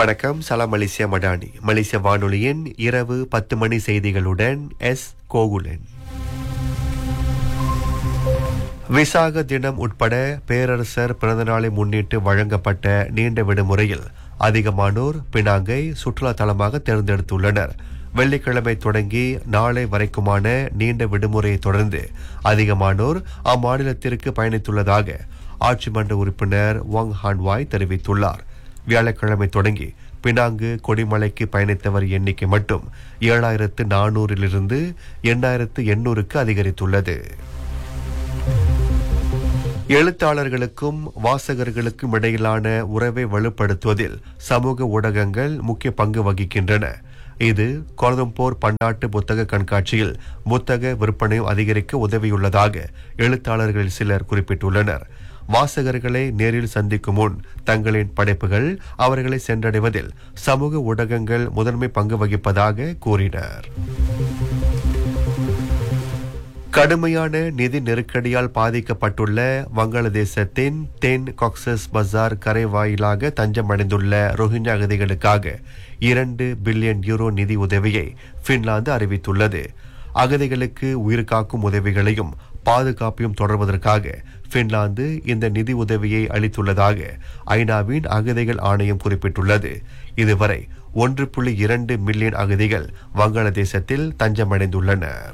வணக்கம் சலாம் மலேசியா மடானி மலேசிய வானொலியின் இரவு பத்து மணி செய்திகளுடன் எஸ் கோகுலன் விசாக தினம் உட்பட பேரரசர் பிறந்தநாளை முன்னிட்டு வழங்கப்பட்ட நீண்ட விடுமுறையில் அதிகமானோர் பினாங்கை சுற்றுலா தலமாக தேர்ந்தெடுத்துள்ளனர் வெள்ளிக்கிழமை தொடங்கி நாளை வரைக்குமான நீண்ட விடுமுறையை தொடர்ந்து அதிகமானோர் அம்மாநிலத்திற்கு பயணித்துள்ளதாக ஆட்சி மன்ற உறுப்பினர் வாங் ஹான்வாய் தெரிவித்துள்ளார் வியாழக்கிழமை தொடங்கி பினாங்கு கொடிமலைக்கு பயணித்தவர் எண்ணிக்கை மட்டும் ஏழாயிரத்து நானூறிலிருந்து எண்ணாயிரத்து எண்ணூறுக்கு அதிகரித்துள்ளது எழுத்தாளர்களுக்கும் வாசகர்களுக்கும் இடையிலான உறவை வலுப்படுத்துவதில் சமூக ஊடகங்கள் முக்கிய பங்கு வகிக்கின்றன இது கோலம்பூர் பன்னாட்டு புத்தக கண்காட்சியில் புத்தக விற்பனையும் அதிகரிக்க உதவியுள்ளதாக எழுத்தாளர்கள் சிலர் குறிப்பிட்டுள்ளனர் வாசகர்களை நேரில் சந்திக்கும் முன் தங்களின் படைப்புகள் அவர்களை சென்றடைவதில் சமூக ஊடகங்கள் முதன்மை பங்கு வகிப்பதாக கூறினர் கடுமையான நிதி நெருக்கடியால் பாதிக்கப்பட்டுள்ள வங்காளதேசத்தின் தென் காக்சஸ் பஜார் கரை வாயிலாக தஞ்சமடைந்துள்ள ரோஹிஞ்சா அகதிகளுக்காக இரண்டு பில்லியன் யூரோ நிதி உதவியை பின்லாந்து அறிவித்துள்ளது அகதிகளுக்கு உயிர்காக்கும் உதவிகளையும் பாதுகாப்பையும் தொடர்வதற்காக பின்லாந்து இந்த நிதி உதவியை அளித்துள்ளதாக ஐநாவின் அகதிகள் ஆணையம் குறிப்பிட்டுள்ளது இதுவரை ஒன்று புள்ளி இரண்டு மில்லியன் அகதிகள் வங்காளதேசத்தில் தஞ்சமடைந்துள்ளனர்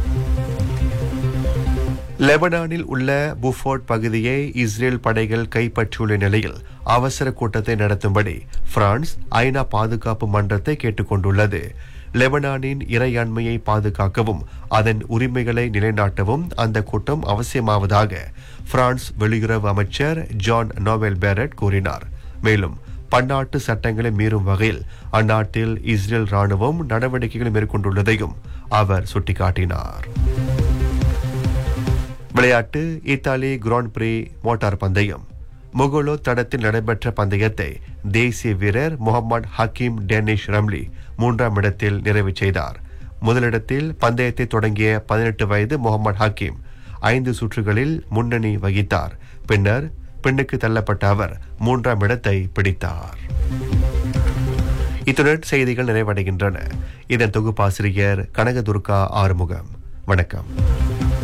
லெபனானில் உள்ள புஃபோர்ட் பகுதியை இஸ்ரேல் படைகள் கைப்பற்றியுள்ள நிலையில் அவசர கூட்டத்தை நடத்தும்படி பிரான்ஸ் ஐநா பாதுகாப்பு மன்றத்தை கேட்டுக்கொண்டுள்ளது லெபனானின் இறையாண்மையை பாதுகாக்கவும் அதன் உரிமைகளை நிலைநாட்டவும் அந்த கூட்டம் அவசியமாவதாக பிரான்ஸ் வெளியுறவு அமைச்சர் ஜான் நோவெல் பேரட் கூறினார் மேலும் பன்னாட்டு சட்டங்களை மீறும் வகையில் அந்நாட்டில் இஸ்ரேல் ராணுவம் நடவடிக்கைகளை மேற்கொண்டுள்ளதையும் அவர் சுட்டிக்காட்டினார் விளையாட்டு இத்தாலி கிராண்ட் பிரீ மோட்டார் பந்தயம் முகலோ தடத்தில் நடைபெற்ற பந்தயத்தை தேசிய வீரர் முகமது ஹக்கீம் டேனிஷ் ரம்லி மூன்றாம் இடத்தில் நிறைவு செய்தார் முதலிடத்தில் பந்தயத்தை தொடங்கிய பதினெட்டு வயது முகமது ஹக்கீம் ஐந்து சுற்றுகளில் முன்னணி வகித்தார் பின்னர் பின்னுக்கு தள்ளப்பட்ட அவர் மூன்றாம் இடத்தை பிடித்தார் இத்துடன் செய்திகள் நிறைவடைகின்றன இதன் தொகுப்பாசிரியர் கனகதுர்கா ஆறுமுகம் வணக்கம்